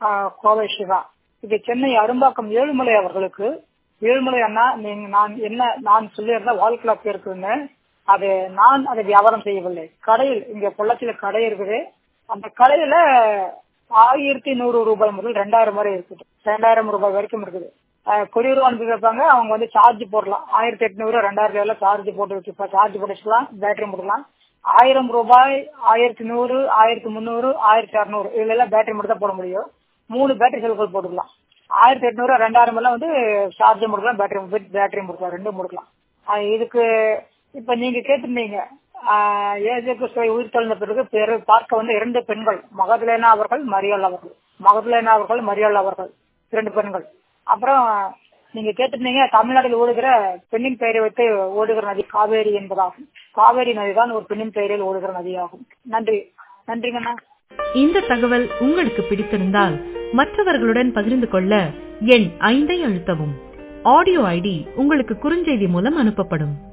ஆஹ் கோவை சிவா இது சென்னை அரும்பாக்கம் ஏழுமலை அவர்களுக்கு ஏழுமலை அண்ணா நீங்க நான் என்ன நான் சொல்லியிருந்த வால் கிளாக் இருக்குன்னு அது நான் அதை வியாபாரம் செய்யவில்லை கடையில் இங்க பொள்ளாச்சியில கடை இருக்குது அந்த கடையில ஆயிரத்தி நூறு ரூபாய் முதல் ரெண்டாயிரம் வரை இருக்குது ரெண்டாயிரம் ரூபாய் வரைக்கும் இருக்குது கொரியர் அனுப்பி வைப்பாங்க அவங்க வந்து சார்ஜ் போடலாம் ஆயிரத்தி எட்நூறு ரெண்டாயிரத்தி ஏழுல சார்ஜ் போட்டு வச்சு சார்ஜ் போட்டு வச்சுக்கலாம் பேட்டரி போட்டுக்கலாம் ஆயிரம் ரூபாய் ஆயிரத்தி நூறு ஆயிரத்தி முந்நூறு ஆயிரத்தி அறுநூறு இதுல எல்லாம் பேட்டரி மட்டும் தான் போட முடியும் மூணு பேட்டரி செல்கள் போட்டுக்கலாம் ஆயிரத்தி எட்நூறு ரெண்டாயிரம் எல்லாம் வந்து சார்ஜ் முடிக்கலாம் பேட்டரி பேட்டரி முடிக்கலாம் ரெண்டும் முடிக்கலாம் ஆஹ் இதுக்கு இப்ப நீங்க கேட்டிருந்தீங்க ஆஹ் ஏஜுக்கு சுவை உயிர் தெழுந்த பிறகு பிறகு பார்க்க வந்து இரண்டு பெண்கள் மகதுலேனா அவர்கள் மரியாள் அவர்கள் மகதுலேனா அவர்கள் மரியாள் அவர்கள் இரண்டு பெண்கள் அப்புறம் நீங்க கேட்டிருந்தீங்க தமிழ்நாட்டில் ஓடுகிற பெண்ணின் பெயரை வைத்து ஓடுகிற நதி காவேரி என்பதாகும் காவேரி நதிதான் ஒரு பெண்ணின் பெயரில் ஓடுகிற நதியாகும் நன்றி நன்றிங்கண்ணா இந்த தகவல் உங்களுக்கு பிடித்திருந்தால் மற்றவர்களுடன் பகிர்ந்து கொள்ள எண் ஐந்தை அழுத்தவும் ஆடியோ ஐடி உங்களுக்கு குறுஞ்செய்தி மூலம் அனுப்பப்படும்